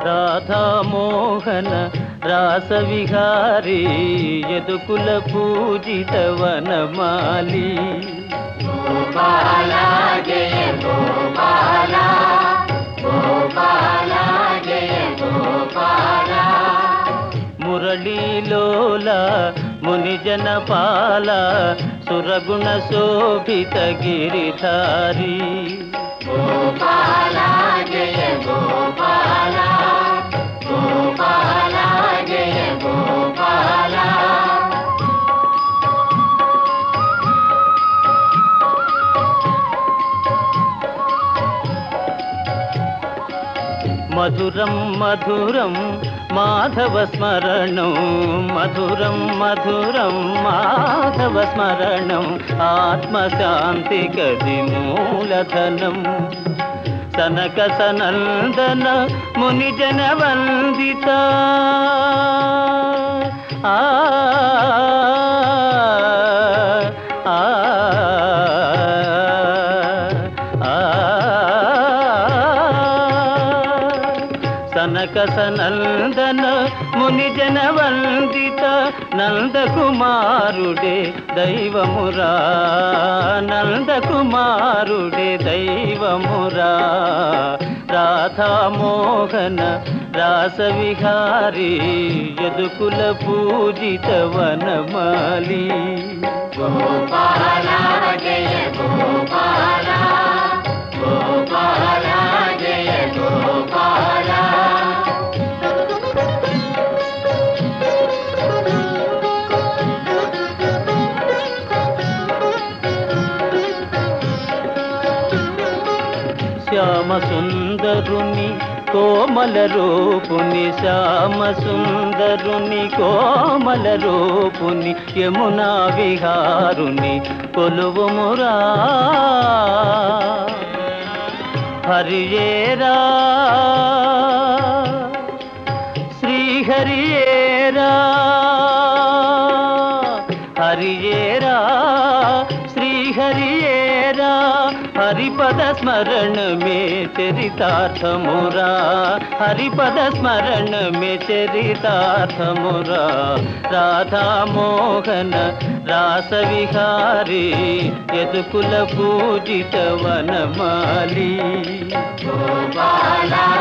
రాధామోహన రాసవిహారీ యదుకుల పూజిత వనమాలి గోపాల జయ గోపాల గోపాల జయ గోపాల మురళీలోల మునిజన పాల సురగుణ శోభిత గిరిధారి గోపాల జయ గోపాల గోపాల జయ గోపాల మధురం మధురం మాధవ స్మరణం మధురం మధురం మాధవ స్మరణం ఆత్మశాంతి గది మూలధనం సనక సనందన మునిజన వందిత ఆ ఆ, ఆ, సనక సనందన మునిజన వందిత నందకుమారుడే దైవమురా నందకుమారుడే దైవమురా రాధామోహన రాసవిహారీ యదుకుల పూజిత వనమాలి గోపాల జయ గోపాల గోపాల జయ గోపాల శ్యామ సుందరుని కోమల రూపుని శ్యామ సుందరుని కోమల రూపుని యమునా విహారుని కొలువుమురా హరియేరా శ్రీహరియేరా హరియేరా శ్రీహరియేరా హరిపద స్మరణ మే చరితార్థమురా హరిపద స్మరణ మే చరితార్థమురా రాధామోహన రాసవిహారీ యదుకుల పూజిత వనమాలి గోపాల